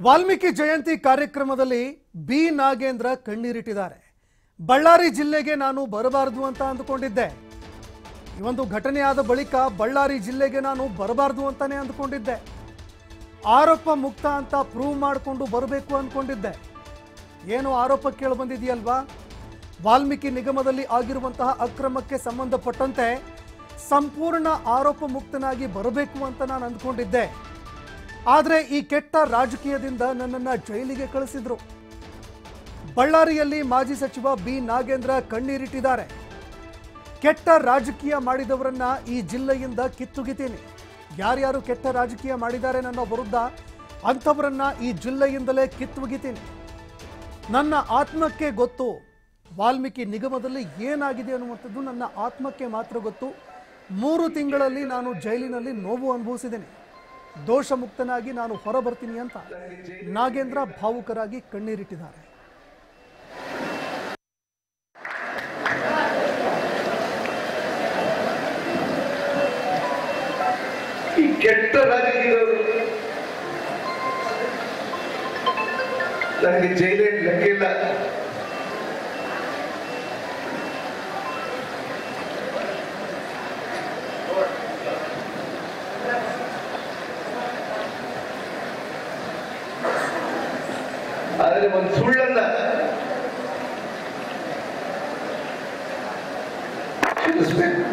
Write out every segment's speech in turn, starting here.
ವಾಲ್ಮೀಕಿ ಜಯಂತಿ ಕಾರ್ಯಕ್ರಮದಲ್ಲಿ ಬಿ ನಾಗೇಂದ್ರ ಕಣ್ಣೀರಿಟ್ಟಿದ್ದಾರೆ ಬಳ್ಳಾರಿ ಜಿಲ್ಲೆಗೆ ನಾನು ಬರಬಾರದು ಅಂತ ಅಂದುಕೊಂಡಿದ್ದೆ ಈ ಒಂದು ಘಟನೆ ಆದ ಬಳಿಕ ಬಳ್ಳಾರಿ ಜಿಲ್ಲೆಗೆ ನಾನು ಬರಬಾರದು ಅಂತಾನೆ ಅಂದುಕೊಂಡಿದ್ದೆ ಆರೋಪ ಮುಕ್ತ ಅಂತ ಪ್ರೂವ್ ಮಾಡಿಕೊಂಡು ಬರಬೇಕು ಅಂದ್ಕೊಂಡಿದ್ದೆ ಏನು ಆರೋಪ ಕೇಳಿ ಬಂದಿದೆಯಲ್ವಾ ವಾಲ್ಮೀಕಿ ನಿಗಮದಲ್ಲಿ ಆಗಿರುವಂತಹ ಅಕ್ರಮಕ್ಕೆ ಸಂಬಂಧಪಟ್ಟಂತೆ ಸಂಪೂರ್ಣ ಆರೋಪ ಮುಕ್ತನಾಗಿ ಬರಬೇಕು ಅಂತ ನಾನು ಅಂದ್ಕೊಂಡಿದ್ದೆ ಆದರೆ ಈ ಕೆಟ್ಟ ರಾಜಕೀಯದಿಂದ ನನ್ನನ್ನು ಜೈಲಿಗೆ ಕಳಿಸಿದ್ರು ಬಳ್ಳಾರಿಯಲ್ಲಿ ಮಾಜಿ ಸಚಿವ ಬಿ ನಾಗೇಂದ್ರ ಕಣ್ಣೀರಿಟ್ಟಿದ್ದಾರೆ ಕೆಟ್ಟ ರಾಜಕೀಯ ಮಾಡಿದವರನ್ನ ಈ ಜಿಲ್ಲೆಯಿಂದ ಕಿತ್ತುಗಿತೀನಿ ಯಾರ್ಯಾರು ಕೆಟ್ಟ ರಾಜಕೀಯ ಮಾಡಿದ್ದಾರೆ ನನ್ನ ವಿರುದ್ಧ ಅಂಥವರನ್ನ ಈ ಜಿಲ್ಲೆಯಿಂದಲೇ ಕಿತ್ತುಗಿತೀನಿ ನನ್ನ ಆತ್ಮಕ್ಕೆ ಗೊತ್ತು ವಾಲ್ಮೀಕಿ ನಿಗಮದಲ್ಲಿ ಏನಾಗಿದೆ ಅನ್ನುವಂಥದ್ದು ನನ್ನ ಆತ್ಮಕ್ಕೆ ಮಾತ್ರ ಗೊತ್ತು ಮೂರು ತಿಂಗಳಲ್ಲಿ ನಾನು ಜೈಲಿನಲ್ಲಿ ನೋವು ಅನುಭವಿಸಿದ್ದೇನೆ ದೋಷ ಮುಕ್ತನಾಗಿ ನಾನು ಹೊರಬರ್ತೀನಿ ಅಂತ ನಾಗೇಂದ್ರ ಭಾವುಕರಾಗಿ ಕಣ್ಣೀರಿಟ್ಟಿದ್ದಾರೆ ಈ ಕೆಟ್ಟ ರಾಜಕೀಯದವರು ನನಗೆ ಜೈಲೇ ಲೆಕ್ಕಿಲ್ಲ ಆದರೆ ಒಂದು ಸುಳ್ಳನ್ನ ತಿಳಿಸ್ಬೇಕು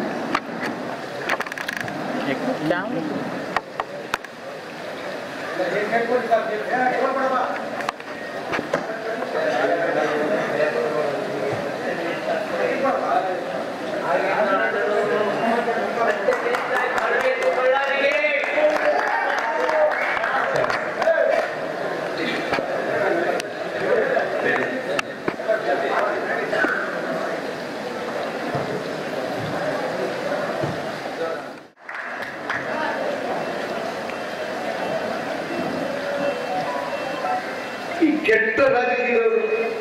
ಈ ಕೆಟ್ಟ ರಾಜಕೀಯದವರು